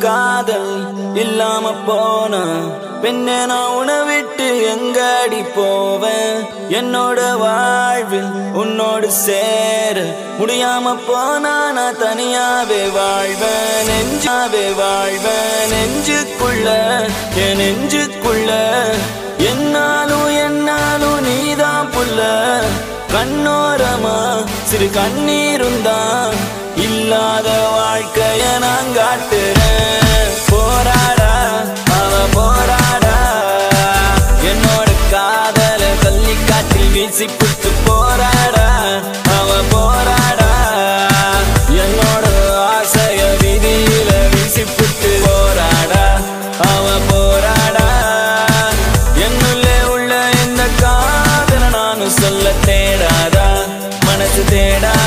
காதல் இல்லாம போன பெண்ணே நான் உன்னை விட்டு எங்கடி போவேன் என்னோட வாழ்வில் உன்னோடு சேர முடியாம போனா நான் தனியாவே வாழ்வேன் நெஞ்சாவே வாழ்வேன் நெஞ்சுக்குள்ள என் நெஞ்சுக்குள்ள என்னாலும் என்னாலும் நீதான் புள்ள கண்ணோரமா சிறு கண்ணீருந்தான் இல்லாத வாழ்க்கைய நான் காட்டுறேன் போராடா அவ போராடா என்னோட காதல தள்ளி காட்டில் வீசி புட்டு போராடா அவ போராடா என்னோட ஆசைய விதியில வீசி புட்டு போராடா அவ போராடா என்னுள்ளே உள்ள இந்த காதல நானும் சொல்ல தேடாதா மனசு தேடா